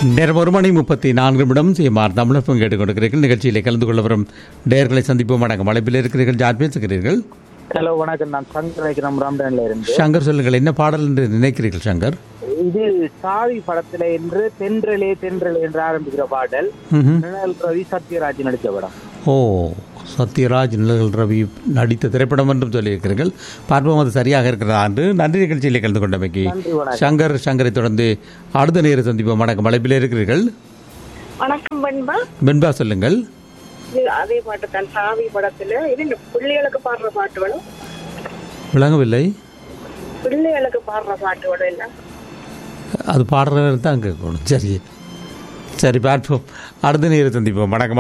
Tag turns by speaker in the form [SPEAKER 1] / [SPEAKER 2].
[SPEAKER 1] நேரம் ஒரு மணி முப்பத்தி நான்கு நிமிடம் சிஎம்ஆர் தமிழகம் கேட்டுக்கொண்டிருக்கிறீர்கள் நிகழ்ச்சியிலே கலந்து கொள்ள வரும் நேர்களை சந்திப்போம் வணக்கம் அழைப்பில் இருக்கிறீர்கள் யார் பேசுகிறீர்கள்
[SPEAKER 2] ஹலோ வணக்கம் நான் சங்கர் வைக்கிறோம் ராம்டன்ல இருந்து
[SPEAKER 1] சங்கர் சொல்லுங்கள் என்ன பாடல் என்று நினைக்கிறீர்கள் சங்கர்
[SPEAKER 2] இது சாவி படத்துல என்று தென்றலே தென்றலே என்று ஆரம்பிக்கிற பாடல்
[SPEAKER 1] ம்ஹும்.
[SPEAKER 2] நிழல் ரவி சத்யராஜ் நடிச்ச படம்
[SPEAKER 1] ஓ சத்யராஜ் நிழல் ரவி நடித்த திரைப்படம் என்றும் சொல்லியிருக்கிறீர்கள் பார்ப்போம் அது சரியாக இருக்கிறதா என்று நன்றி நிகழ்ச்சியிலே கலந்து கொண்டமைக்கு
[SPEAKER 2] நன்றி வணக்கம்
[SPEAKER 1] சங்கர் சங்கரை தொடர்ந்து அடுத்த நேர சந்திப்போம் வணக்கம் அழைப்பில் இருக்கிறீர்கள்
[SPEAKER 3] வணக்கம் பண்பா
[SPEAKER 1] வெண்பா சொல்லுங்கள்
[SPEAKER 3] இது அதே பாட்டு தான் சாவி படத்துல இது இந்த பிள்ளைகளுக்கு பாடுற பாட்டுகளும்
[SPEAKER 1] விளங்கவில்லை
[SPEAKER 3] பிள்ளைகளுக்கு பாடுற பாட்டுகளும் இல்ல
[SPEAKER 1] அது பாடுறவர் தான் கேட்கணும் சரி சரி பார்ப்போம் அடுத்த நேர சந்திப்போம் வணக்கம்